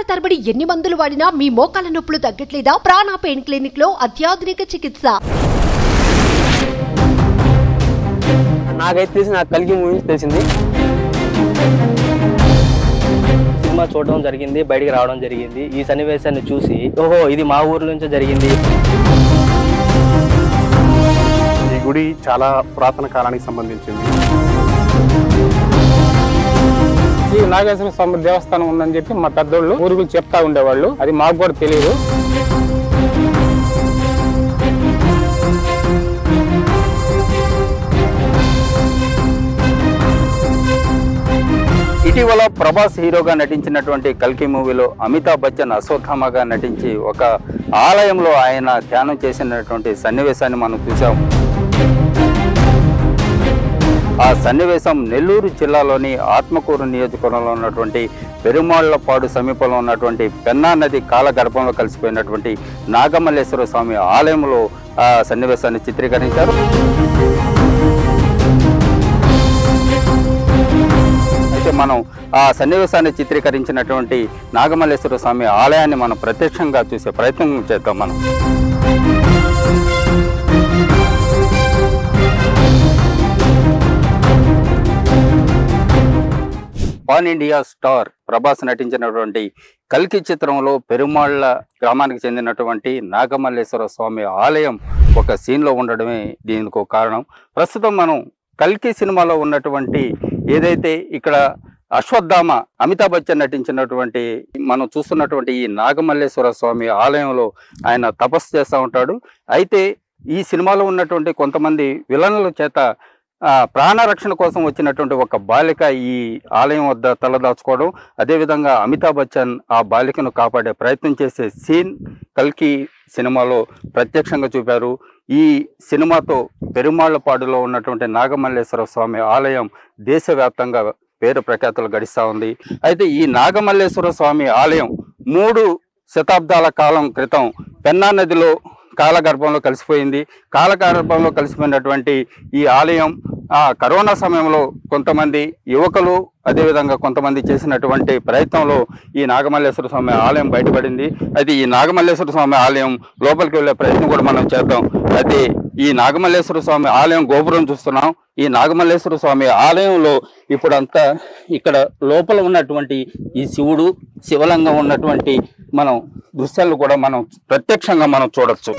తరబడి ఎన్ని మందులు వాడినా మీ మోకాల నొప్పులు తగ్గట్లేదా ప్రాణ పెయిన్ క్లినిక్ లో అత్యాధునిక చికిత్స నాకైతే తెలిసి నాకు కలిగి మూవీ తెలిసింది సినిమా చూడడం జరిగింది బయటికి రావడం జరిగింది ఈ సన్నివేశాన్ని చూసి ఓహో ఇది మా ఊర్లో నుంచే జరిగింది ఈ గుడి చాలా పురాతన కాలానికి సంబంధించింది ఈ నాగేశ్వర స్వామి దేవస్థానం ఉందని చెప్పి మా పెద్దోళ్ళు ఊరికి చెప్తా ఉండేవాళ్ళు అది మాకు కూడా తెలియదు ఇటీవల ప్రభాస్ హీరోగా నటించినటువంటి కల్కి మూవీలో అమితాబ్ బచ్చన్ అశ్వత్థామగా నటించి ఒక ఆలయంలో ఆయన ధ్యానం చేసినటువంటి సన్నివేశాన్ని మనం చూసాం ఆ సన్నివేశం నెల్లూరు జిల్లాలోని ఆత్మకూరు నియోజకవర్గంలో ఉన్నటువంటి పెరుమాళ్లపాడు సమీపంలో ఉన్నటువంటి పెన్నా నది కాలగర్భంలో కలిసిపోయినటువంటి నాగమల్లేశ్వర స్వామి ఆలయంలో ఆ సన్నివేశాన్ని చిత్రీకరించారు అయితే మనం ఆ సన్నివేశాన్ని చిత్రీకరించినటువంటి నాగమల్లేశ్వర స్వామి ఆలయాన్ని మనం ప్రత్యక్షంగా చూసే ప్రయత్నం చేద్దాం మనం పాన్ ఇండియా స్టార్ ప్రభాస్ నటించినటువంటి కల్కి చిత్రంలో పెరుమాళ్ల గ్రామానికి చెందినటువంటి నాగమల్లేశ్వర స్వామి ఆలయం ఒక సీన్లో ఉండడమే దీనికి ఒక కారణం ప్రస్తుతం మనం కల్కి సినిమాలో ఉన్నటువంటి ఏదైతే ఇక్కడ అశ్వత్థామ అమితాబ్ బచ్చన్ నటించినటువంటి మనం చూస్తున్నటువంటి ఈ నాగమల్లేశ్వర స్వామి ఆలయంలో ఆయన తపస్సు చేస్తూ ఉంటాడు అయితే ఈ సినిమాలో ఉన్నటువంటి కొంతమంది విలన్ల చేత ఆ, ప్రాణరక్షణ కోసం వచ్చినటువంటి ఒక బాలిక ఈ ఆలయం వద్ద తలదాచుకోవడం అదేవిధంగా అమితాబ్ బచ్చన్ ఆ బాలికను కాపాడే ప్రయత్నం చేసే సీన్ కల్కి సినిమాలో ప్రత్యక్షంగా చూపారు ఈ సినిమాతో పెరుమాళ్లపాడులో ఉన్నటువంటి నాగమల్లేశ్వర స్వామి ఆలయం దేశవ్యాప్తంగా పేరు ప్రఖ్యాతులు గడిస్తూ ఉంది అయితే ఈ నాగమల్లేశ్వర స్వామి ఆలయం మూడు శతాబ్దాల కాలం క్రితం పెన్నా నదిలో కాలగర్భంలో కలిసిపోయింది కాలగర్భంలో కలిసిపోయినటువంటి ఈ ఆలయం ఆ కరోనా సమయంలో కొంతమంది యువకులు అదేవిధంగా కొంతమంది చేసినటువంటి ప్రయత్నంలో ఈ నాగమల్లేశ్వర స్వామి ఆలయం బయటపడింది అయితే ఈ నాగమల్లేశ్వర స్వామి ఆలయం లోపలికి వెళ్ళే ప్రయత్నం కూడా మనం చేద్దాం అయితే ఈ నాగమల్లేశ్వర స్వామి ఆలయం గోపురం చూస్తున్నాం ఈ నాగమల్లేశ్వర స్వామి ఆలయంలో ఇప్పుడంతా ఇక్కడ లోపల ఉన్నటువంటి ఈ శివుడు శివలింగం ఉన్నటువంటి మనం దృశ్యాలు కూడా మనం ప్రత్యక్షంగా మనం చూడొచ్చు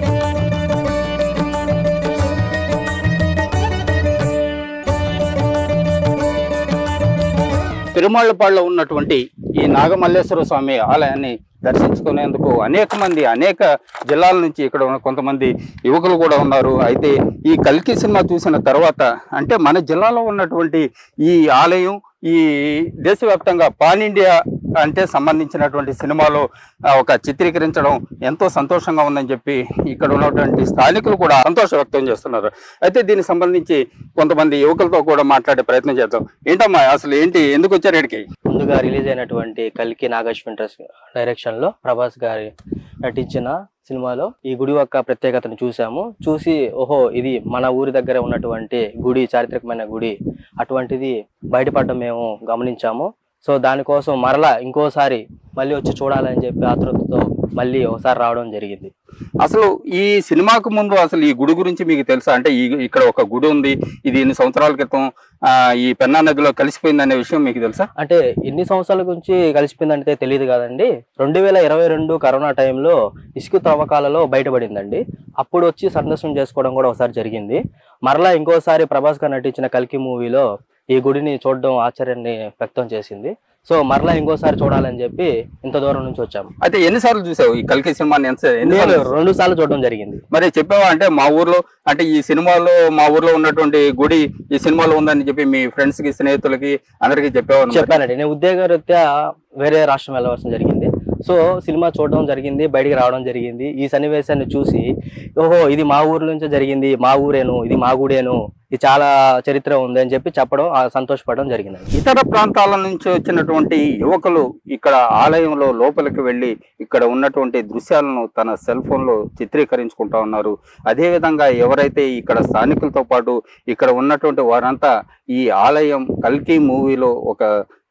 తిరుమలపాడులో ఉన్నటువంటి ఈ నాగమల్లేశ్వర స్వామి ఆలయాన్ని దర్శించుకునేందుకు అనేక మంది అనేక జిల్లాల నుంచి ఇక్కడ ఉన్న కొంతమంది యువకులు కూడా ఉన్నారు అయితే ఈ కల్కి సినిమా చూసిన తర్వాత అంటే మన జిల్లాలో ఉన్నటువంటి ఈ ఆలయం ఈ దేశవ్యాప్తంగా పాన్ ఇండియా అంటే సంబంధించినటువంటి సినిమాలో ఆ, ఒక చిత్రీకరించడం ఎంతో సంతోషంగా ఉందని చెప్పి ఇక్కడ ఉన్నటువంటి స్థానికులు కూడా సంతోషం వ్యక్తం చేస్తున్నారు అయితే దీనికి సంబంధించి కొంతమంది యువకులతో కూడా మాట్లాడే ప్రయత్నం చేద్దాం ఏంటమ్మా అసలు ఏంటి ఎందుకు వచ్చారు ఇక్కడికి ముందుగా రిలీజ్ అయినటువంటి కల్కి నాగేశ్వర డైరెక్షన్ లో ప్రభాస్ గారి నటించిన సినిమాలో ఈ గుడి యొక్క ప్రత్యేకతను చూసాము చూసి ఓహో ఇది మన ఊరి దగ్గర ఉన్నటువంటి గుడి చారిత్రకమైన గుడి అటువంటిది బయటపడడం మేము గమనించాము సో దానికోసం మరలా ఇంకోసారి మళ్ళీ వచ్చి చూడాలని చెప్పి ఆతృతతో మళ్ళీ ఒకసారి రావడం జరిగింది అసలు ఈ సినిమాకు ముందు అసలు ఈ గుడి గురించి మీకు తెలుసా అంటే ఈ ఇక్కడ ఒక గుడి ఉంది ఇది ఎన్ని సంవత్సరాల క్రితం ఆ, ఈ పెన్నా నదిలో కలిసిపోయింది అనే విషయం మీకు తెలుసా అంటే ఎన్ని సంవత్సరాల గురించి కలిసిపోయిందంటే తెలియదు కదండి రెండు వేల ఇరవై రెండు కరోనా టైంలో ఇసుక త్రవ్వకాలలో బయటపడిందండి అప్పుడు వచ్చి సందర్శనం చేసుకోవడం కూడా ఒకసారి జరిగింది మరలా ఇంకోసారి ప్రభాస్ గారు నటించిన కల్కి మూవీలో ఈ గుడిని చూడడం ఆశ్చర్యాన్ని వ్యక్తం చేసింది సో మరలా ఇంకోసారి చూడాలని చెప్పి ఇంత దూరం నుంచి వచ్చాము అయితే ఎన్నిసార్లు చూసావు ఈ కల్కి సినిమాని ఎంత నేను ఎన్నిసార్లు రెండు సార్లు చూడడం జరిగింది మరి చెప్పావా అంటే మా ఊర్లో అంటే ఈ సినిమాలో మా ఊర్లో ఉన్నటువంటి గుడి ఈ సినిమాలో ఉందని చెప్పి మీ ఫ్రెండ్స్ కి స్నేహితులకి అందరికి చెప్పావు చెప్పానండి నేను ఉద్యోగరీత్యా వేరే రాష్ట్రం వెళ్ళవలసిన జరిగింది సో సినిమా చూడడం జరిగింది బయటికి రావడం జరిగింది ఈ సన్నివేశాన్ని చూసి ఓహో ఇది మా ఊరు నుంచే జరిగింది మా ఊరేను ఇది మా గుడేను ఇది చాలా చరిత్ర ఉంది అని చెప్పి చెప్పడం ఆ సంతోషపడడం జరిగిందండి ఇతర ప్రాంతాల నుంచి వచ్చినటువంటి యువకులు ఇక్కడ ఆలయంలో లోపలికి వెళ్ళి ఇక్కడ ఉన్నటువంటి దృశ్యాలను తన సెల్ ఫోన్లో చిత్రీకరించుకుంటా ఉన్నారు అదేవిధంగా ఎవరైతే ఇక్కడ స్థానికులతో పాటు ఇక్కడ ఉన్నటువంటి వారంతా ఈ ఆలయం కల్కి మూవీలో ఒక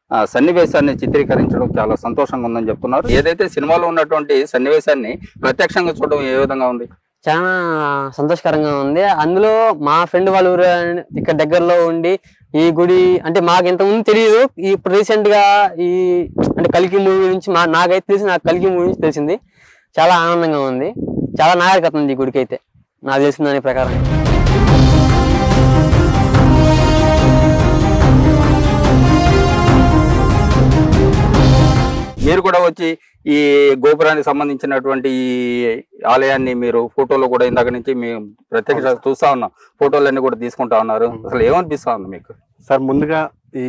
ఆ, సన్నివేశాన్ని చిత్రీకరించడం చాలా సంతోషంగా ఉందని చెప్తున్నారు ఏదైతే సినిమాలో ఉన్నటువంటి సన్నివేశాన్ని ప్రత్యక్షంగా చూడడం ఏ విధంగా ఉంది చాలా సంతోషకరంగా ఉంది అందులో మా ఫ్రెండ్ వాళ్ళ ఊరు ఇక్కడ దగ్గరలో ఉండి ఈ గుడి అంటే మాకు ఇంతకుముందు తెలియదు ఇప్పుడు రీసెంట్ గా ఈ అంటే కల్కి మూవీ నుంచి మా నాకైతే తెలిసి నాకు కల్కి మూవీ నుంచి తెలిసింది చాలా ఆనందంగా ఉంది చాలా నాగరికత ఉంది ఈ గుడికి అయితే నాకు తెలిసిన దాని ప్రకారం మీరు కూడా వచ్చి ఈ గోపురానికి సంబంధించినటువంటి ఈ ఆలయాన్ని మీరు ఫోటోలో కూడా ఇందాక నుంచి మేము ప్రత్యక్ష చూస్తా ఉన్నాం ఫోటోలన్నీ కూడా తీసుకుంటా ఉన్నారు అసలు ఏమనిపిస్తా ఉంది మీకు సార్ ముందుగా ఈ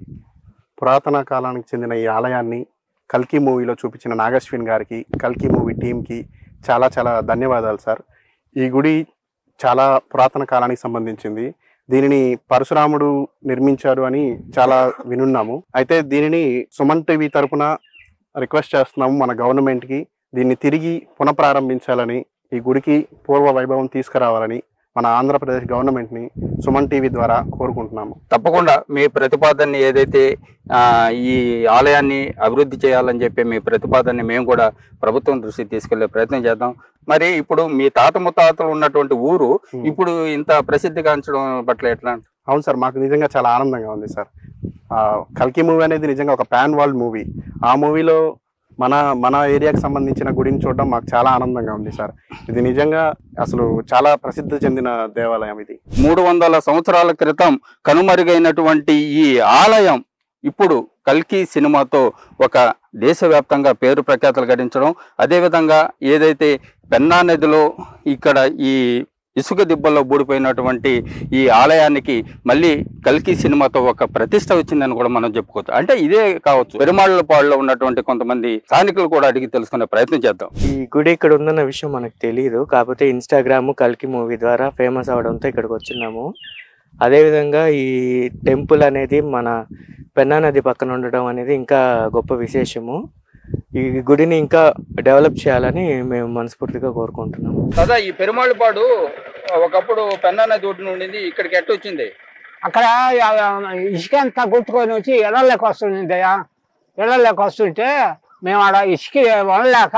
పురాతన కాలానికి చెందిన ఈ ఆలయాన్ని కల్కి మూవీలో చూపించిన నాగశ్విన్ గారికి కల్కి మూవీ టీంకి చాలా చాలా ధన్యవాదాలు సార్ ఈ గుడి చాలా పురాతన కాలానికి సంబంధించింది దీనిని పరశురాముడు నిర్మించారు అని చాలా వినున్నాము అయితే దీనిని సుమన్ టీవీ తరపున రిక్వెస్ట్ చేస్తున్నాము మన గవర్నమెంట్కి దీన్ని తిరిగి పునఃప్రారంభించాలని ఈ గుడికి పూర్వ వైభవం తీసుకురావాలని మన ఆంధ్రప్రదేశ్ గవర్నమెంట్ని సుమన్ టీవీ ద్వారా కోరుకుంటున్నాము తప్పకుండా మీ ప్రతిపాదనని ఏదైతే ఆ, ఈ ఆలయాన్ని అభివృద్ధి చేయాలని చెప్పి మీ ప్రతిపాదనని మేము కూడా ప్రభుత్వం దృష్టికి తీసుకెళ్లే ప్రయత్నం చేద్దాం మరి ఇప్పుడు మీ తాత ముత్తాతలు ఉన్నటువంటి ఊరు ఇప్పుడు ఇంత ప్రసిద్ధిగాంచడం పట్ల ఎట్లా అవును సార్ మాకు నిజంగా చాలా ఆనందంగా ఉంది సార్ ఆ, కల్కి మూవీ అనేది నిజంగా ఒక పాన్ వరల్డ్ మూవీ ఆ మూవీలో మన మన ఏరియాకి సంబంధించిన గుడిని చూడడం మాకు చాలా ఆనందంగా ఉంది సార్ ఇది నిజంగా అసలు చాలా ప్రసిద్ధి చెందిన దేవాలయం ఇది మూడు వందల సంవత్సరాల క్రితం కనుమరుగైనటువంటి ఈ ఆలయం ఇప్పుడు కల్కి సినిమాతో ఒక దేశవ్యాప్తంగా పేరు ప్రఖ్యాతలు గడించడం అదేవిధంగా ఏదైతే పెన్నా నదిలో ఇక్కడ ఈ ఇసుక దిబ్బల్లో బూడిపోయినటువంటి ఈ ఆలయానికి మళ్ళీ కల్కి సినిమాతో ఒక ప్రతిష్ట వచ్చిందని కూడా మనం చెప్పుకోవచ్చు అంటే ఇదే కావచ్చు పెరుమాళ్ళపాడులో ఉన్నటువంటి కొంతమంది స్థానికులు కూడా అడిగి తెలుసుకునే ప్రయత్నం చేద్దాం ఈ గుడి ఇక్కడ ఉందన్న విషయం మనకు తెలియదు కాకపోతే ఇన్స్టాగ్రామ్ కల్కి మూవీ ద్వారా ఫేమస్ అవడంతో ఇక్కడికి వచ్చినాము అదేవిధంగా ఈ టెంపుల్ అనేది మన పెన్నా నది పక్కన ఉండడం అనేది ఇంకా గొప్ప విశేషము ఈ గుడిని ఇంకా డెవలప్ చేయాలని మేము మనస్ఫూర్తిగా కోరుకుంటున్నాము కదా ఈ పెరుమాళ్ళపాడు ఒకప్పుడు పెన్నా నది ఒడ్డున ఉండింది ఇక్కడికి ఎట్ట వచ్చింది అక్కడ ఆ, ఇసుక అంతా కొట్టుకొని వచ్చి ఎడలేక వస్తుందయ్యా ఎడలేక వస్తుంటే మేము ఆడ ఇసుక వనలేక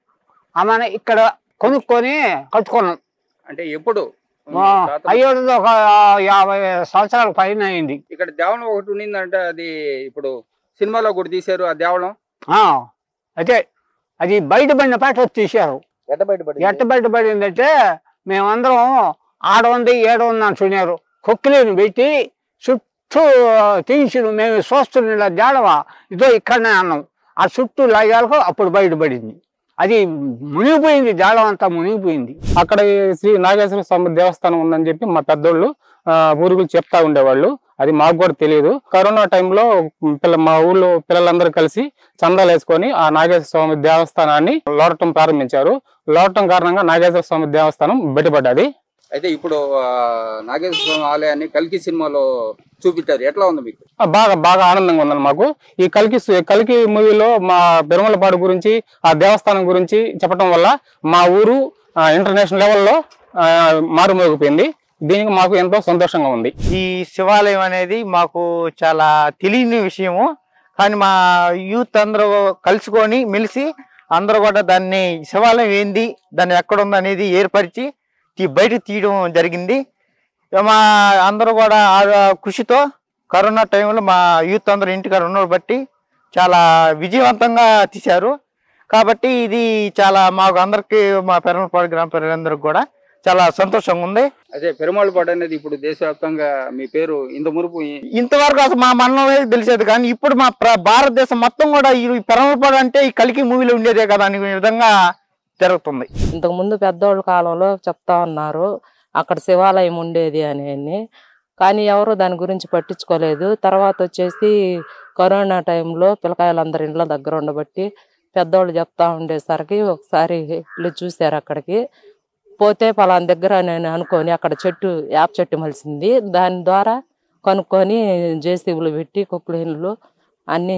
ఆమె ఇక్కడ కొనుక్కొని కట్టుకున్నాం అంటే ఎప్పుడు ఆ, అయ్యేది ఒక యాభై సంవత్సరాల పైన అయింది ఇక్కడ దేవళం ఒకటి ఉండిందంటే అది ఇప్పుడు సినిమాలో కూడా తీశారు ఆ దేవళం ఆ, అయితే అది బయటపడిన పాట వచ్చి తీశారు ఎట్ట బయటపడి ఎట్ట బయటపడిందంటే మేమందరం ఆడ ఉంది ఏడ ఉంది అంటున్నారు కొక్కిలిని పెట్టి చుట్టూ తీసి మేము చూస్తున్న జాడవా ఇదో ఇక్కడనే అన్నాం ఆ చుట్టూ లాగాలకు అప్పుడు బయటపడింది అది మునిగిపోయింది జాడం అంతా మునిగిపోయింది అక్కడ ఈ శ్రీ నాగేశ్వర స్వామి దేవస్థానం ఉందని చెప్పి మా పెద్దోళ్ళు ఆ, ఊరుగులు చెప్తా ఉండేవాళ్ళు అది మాకు కూడా తెలియదు కరోనా టైంలో పిల్ల మా ఊళ్ళో పిల్లలందరూ కలిసి చందాలు వేసుకొని ఆ నాగేశ్వర స్వామి దేవస్థానాన్ని లోడటం ప్రారంభించారు లోడటం కారణంగా నాగేశ్వర స్వామి దేవస్థానం బయటపడ్డది అయితే ఇప్పుడు ఆ, నాగేశ్వర స్వామి ఆలయాన్ని కల్కి సినిమాలో చూపించారు ఎట్లా ఉంది మీకు ఆ, బాగా బాగా ఆనందంగా ఉందండి మాకు ఈ కలికి సు- కలికి మూవీలో మా పెరుమలపాడు గురించి ఆ దేవస్థానం గురించి చెప్పడం వల్ల మా ఊరు ఆ, ఇంటర్నేషనల్ లెవెల్లో ఆ, మారుమోగిపోయింది దీనికి మాకు ఎంతో సంతోషంగా ఉంది ఈ శివాలయం అనేది మాకు చాలా తెలియని విషయము కానీ మా యూత్ అందరూ కలుసుకొని మెలిసి అందరూ కూడా దాన్ని శివాలయం ఏంది దాన్ని ఎక్కడ ఉంది అనేది ఏర్పరిచి తీ బయట తీయడం జరిగింది ఇక మా అందరూ కూడా ఆ కృషితో కరోనా టైంలో మా యూత్ అందరూ ఇంటికాడ ఉన్న బట్టి చాలా విజయవంతంగా తీశారు కాబట్టి ఇది చాలా మాకు అందరికీ మా పెరమపాడు గ్రామ ప్రజలందరికీ కూడా చాలా సంతోషంగా ఉంది అదే పెరుమాళ్ళపాడు అనేది ఇప్పుడు దేశవ్యాప్తంగా మీ పేరు ఇంత మురుపు ఇంతవరకు అసలు మా మనమే తెలిసేది కానీ ఇప్పుడు మా ప్ర- భారతదేశం మొత్తం కూడా ఈ పెరమపాడు అంటే ఈ కలికి మూవీలో ఉండేదే కదా అనే విధంగా జరుగుతుంది ఇంతకు ముందు పెద్దోళ్ళ కాలంలో చెప్తా ఉన్నారు అక్కడ శివాలయం ఉండేది అని కానీ ఎవరు దాని గురించి పట్టించుకోలేదు తర్వాత వచ్చేసి కరోనా టైంలో పిల్లకాయలందరి ఇండ్ల దగ్గర ఉండబట్టి పెద్దోళ్ళు చెప్తా ఉండేసరికి ఒకసారి వెళ్ళి చూశారు అక్కడికి పోతే పలానా దగ్గర నేను అనుకొని అక్కడ చెట్టు యాప చెట్టు మలిసింది దాని ద్వారా కనుక్కొని జేసీబీలు పెట్టి కుప్పలు అన్నీ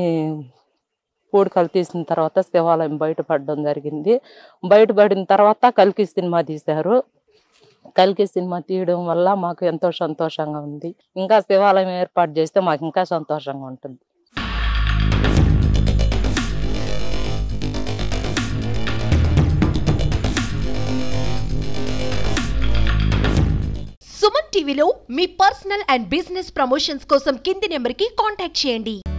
పూడికలు తీసిన తర్వాత శివాలయం బయటపడడం జరిగింది బయటపడిన తర్వాత కల్కి సినిమా తీశారు కల్కి సినిమా తీయడం వల్ల మాకు ఎంతో సంతోషంగా ఉంది ఇంకా శివాలయం ఏర్పాటు చేస్తే మాకు ఇంకా సంతోషంగా ఉంటుంది సుమన్ టీవీలో మీ పర్సనల్ అండ్ బిజినెస్ ప్రమోషన్స్ కోసం కింది నెంబర్కి కాంటాక్ట్ చేయండి